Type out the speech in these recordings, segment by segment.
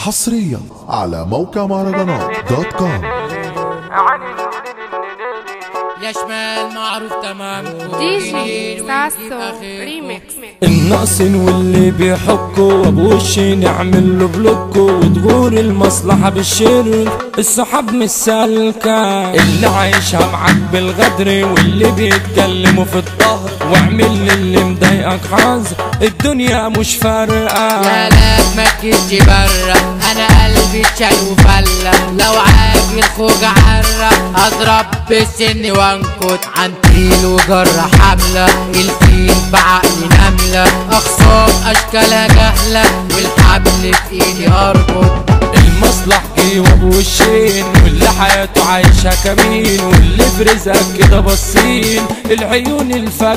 حصريا على موقع مهرجانات دوت كوم يا شمال معروف تمام دي جي ساسو ريميكس الناقصين واللي بيحكوا وابو وشي نعمل له بلوكو وتغور المصلحة بالشر الصحاب مش سالكة اللي عايشها معاك بالغدر واللي بيتكلموا في الظهر واعمل اللي مضايقك حظ الدنيا مش فارقة يا لا ما تجي برا انا قلبي شاي وفلة لو عاجي الخوج عرة اضرب بالسن وانكت عن تيل وجرة حملة الفيل بعقلي نملة اخصام اشكالها جهلة والحبل في ايدي اربط المصلح جه وابو وشين واللي حياته عايشها كمين واللي في رزقك كده بصين العيون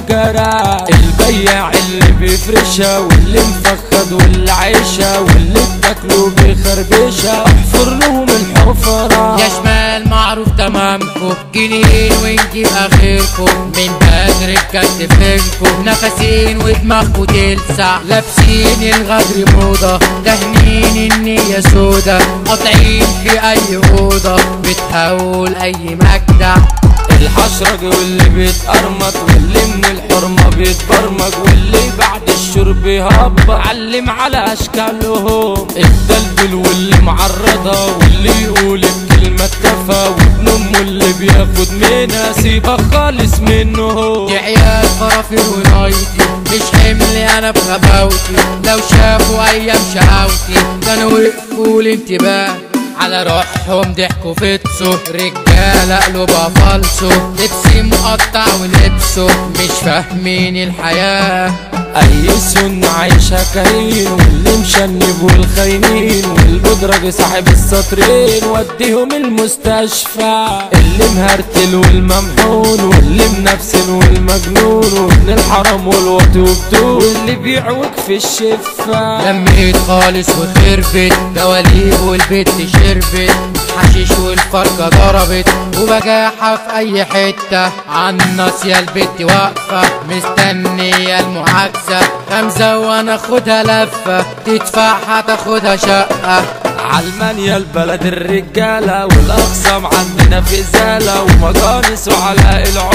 الفجرة البياع اللي بيفرشها واللي مفخد واللي عايشها واللي بتاكله بيخربشها احفر لهم الحفرة يا شمال معروف تمامكم جنين ونجيب اخركم من بدر بكتفينكم نفسين ودماغكم تلسع لابسين الغدر موضة دهنين النية سودا قاطعين في اي اوضة بتهول اي مجدع الحشرج واللي بيتقرمط واللي من الحرمة بيتبرمج واللي بعد الشرب يهبط علم على اشكالهم الدلدل واللي معرضة واللي يقول الكلمة اتكفى وابن امه اللي بياخد منها سيبك خالص منه دي عيال فرافير ونايتي مش حملي انا في غباوتي لو شافوا ايام شقاوتي كانوا وقفوا الانتباه على روحهم ضحكوا فتسوا رجالة قلوبها فالصو لبسي مقطع ولبسه مش فاهمين الحياة اي سن عايشة كريم واللي مشنب والخاينين والبودرة صاحب السطرين وديهم المستشفى اللي مهرتل والممحون واللي منفسن والمجنون وابن الحرام والوطي وبدون واللي بيعوج في الشفة لميت خالص وخربت دواليب والبت شربت حشيش والفرقة ضربت وبجاحة في أي حتة عالناس يا البت واقفة مستنية المعاكسة خمسة وأنا أخدها لفة تدفعها تاخدها شقة علمانيا البلد الرجالة والأقسام عندنا في زالة ومجانس وعلاء العمدة